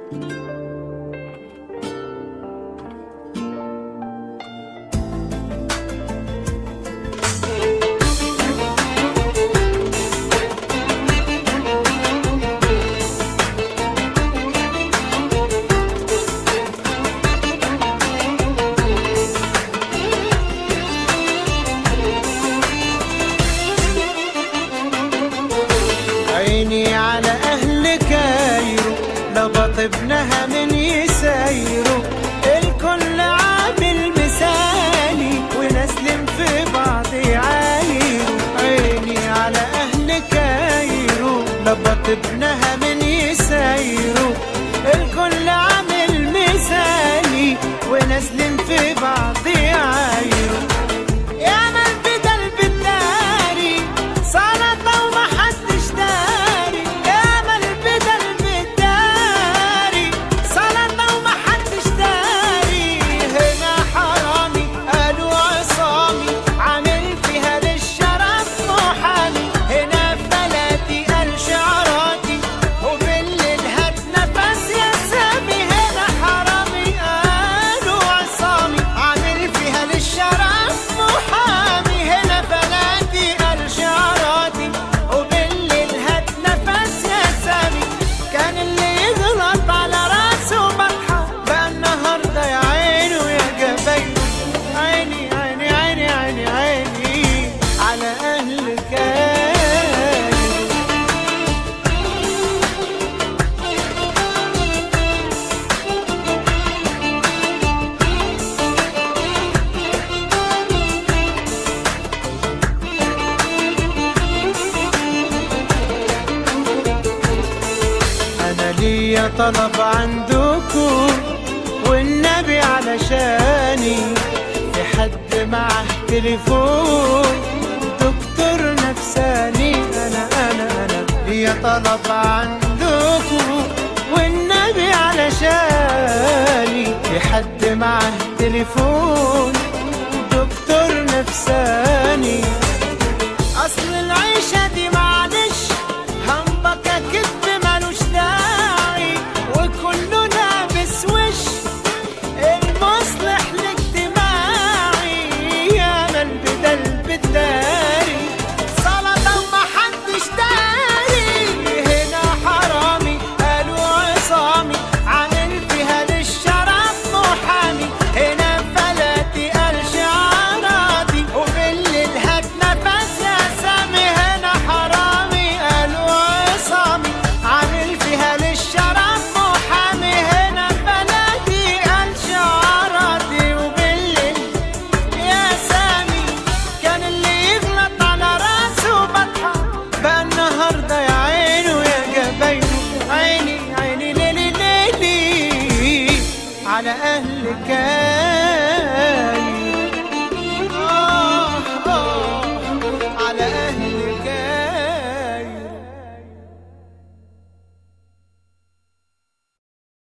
عيني على أهل كايرو لبط ابنها من يسايرو الكل عامل مثالي ونسلم في بعض يعايرو عيني على أهل كايرو لبط ابنها من يسايرو الكل عامل مثالي ونسلم في بعض يعايرو يا من بدل بالداري سلطة وما حدش داري يا من بدل بالداري سلطة وما حدش داري هنا حرامي قالوا عصامي عامل فيها للشرف محامي هنا في بلدي قال شعراتي وبالليل هات نفس يا سامي هنا حرامي قالوا عصامي عامل فيها للشرف محامي هنا بلدي قال شعراتي وبالليل هات نفس يا سامي كان اللي يغلط على راسه بطحة بقى النهارده يا عيني ويا جبينه عيني عيني عيني عيني عيني على أهل كايرو أنا ليا طلب عندكم والنبي علشاني في حد معه تليفون دكتور نفساني أنا أنا أنا ليا طلب عندكم والنبي علشاني في حد معه تليفون دكتور نفساني